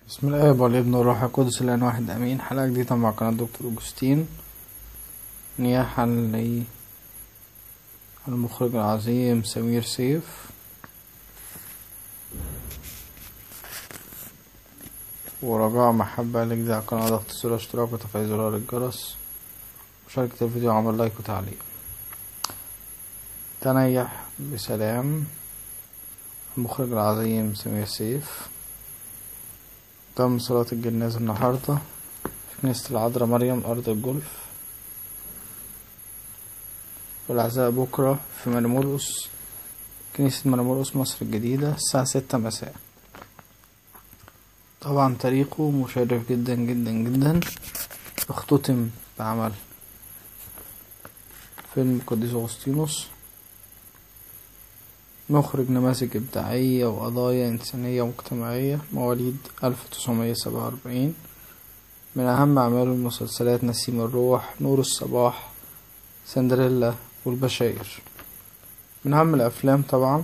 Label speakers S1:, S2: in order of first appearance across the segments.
S1: بسم الله والابن والروح القدس الان واحد امين حلقة جديدة مع قناة دكتور اوجستين نياحا للمخرج العظيم سمير سيف ورجاء محبة لجديد على القناة ضغط الصورة اشتراك وتفعيل زرار الجرس مشاركة الفيديو وعمل لايك وتعليق تنيح بسلام المخرج العظيم سمير سيف تم صلاة الجنازة النهاردة في كنيسة العذراء مريم أرض الجولف والعزاء بكرة في مرمولوس كنيسة مرمولوس مصر الجديدة الساعة ستة مساء طبعا تاريخه مشرف جدا جدا جدا اختتم بعمل فيلم قديس أغسطينوس مخرج نماذج إبداعية وقضايا إنسانية ومجتمعية مواليد ألف تسعمية سبعة وأربعين من أهم أعماله المسلسلات نسيم الروح نور الصباح سندريلا والبشاير من أهم الأفلام طبعا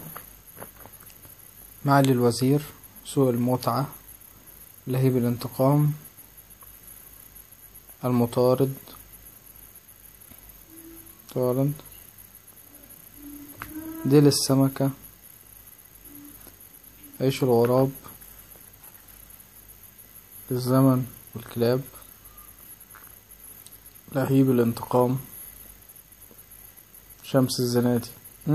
S1: معالي الوزير سوء المتعة لهيب الانتقام المطارد طارد ديل السمكة عيش الغراب الزمن والكلاب لهيب الانتقام شمس الزناتي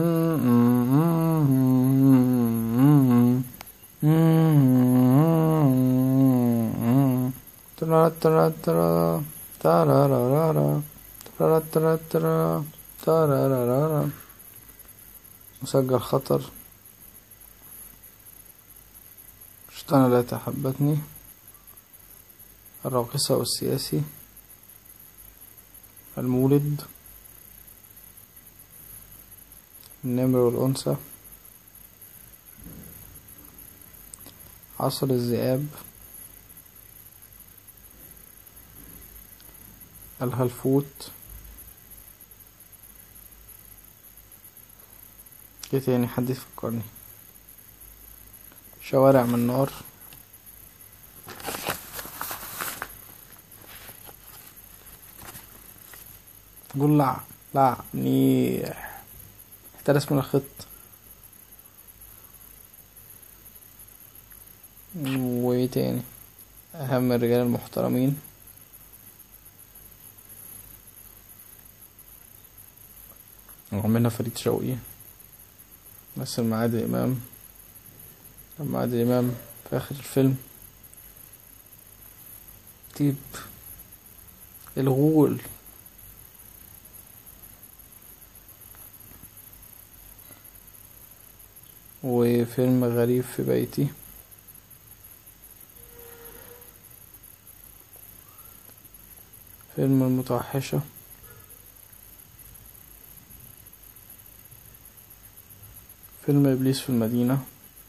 S1: ترى ترى ترى ترى ترى ترى ترى ترى مسجل خطر شيطان لا تحبتني الراقصة والسياسي المولد النمر والأنثى عصر الذئاب الهلفوت ايه تاني حد يفكرني شوارع من نار قول لا لا منيح احترس من الخط وايه تاني اهم الرجال المحترمين وعملنا فريد شوقي مثل مع عادل إمام لما عادل إمام في آخر الفيلم تيب الغول وفيلم غريب في بيتي فيلم المتوحشة فيلم إبليس في المدينة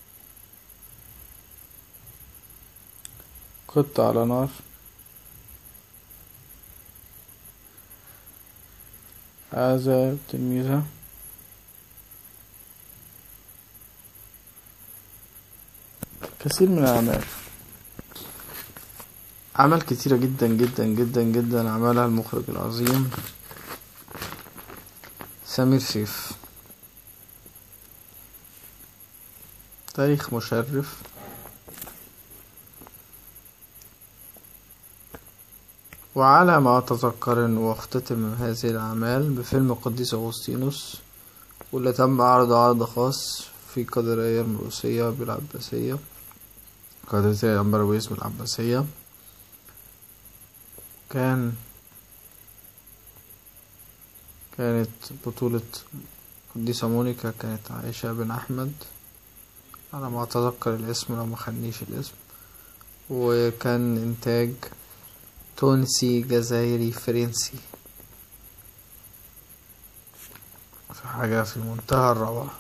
S1: قط على نار هذا تلميذة كثير من الأعمال أعمال كتيرة جدا جدا جدا جدا عملها المخرج العظيم سمير سيف تاريخ مشرف وعلى ما أتذكر أنه اختتم هذه الأعمال بفيلم قديس أغسطينوس واللي تم عرض عرض خاص في قدرية المروسية بالعباسية قدرية الأنبار باسم العباسية كان كانت بطولة قديسة مونيكا كانت عائشة بن أحمد على ما أتذكر الاسم لو مخنيش الاسم وكان إنتاج تونسي جزائري فرنسي في حاجة في منتهى الروعة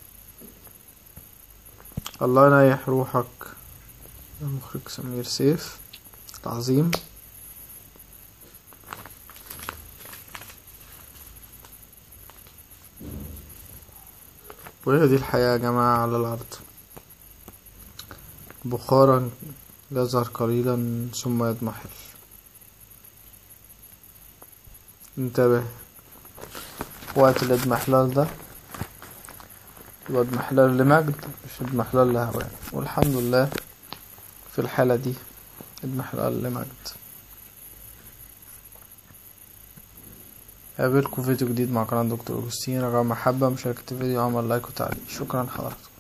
S1: الله يريح روحك المخرج سمير سيف العظيم وهي دي الحياة يا جماعة على الأرض بخارا يظهر قليلا ثم يضمحل انتبه وقت الاضمحلال ده يبقى اضمحلال لمجد مش اضمحلال لهوان والحمد لله في الحالة دي اضمحلال لمجد قابلكم فيديو جديد مع قناة دكتور أوجستين رجاء محبة مشاركة الفيديو عمل لايك وتعليق شكرا حضرتك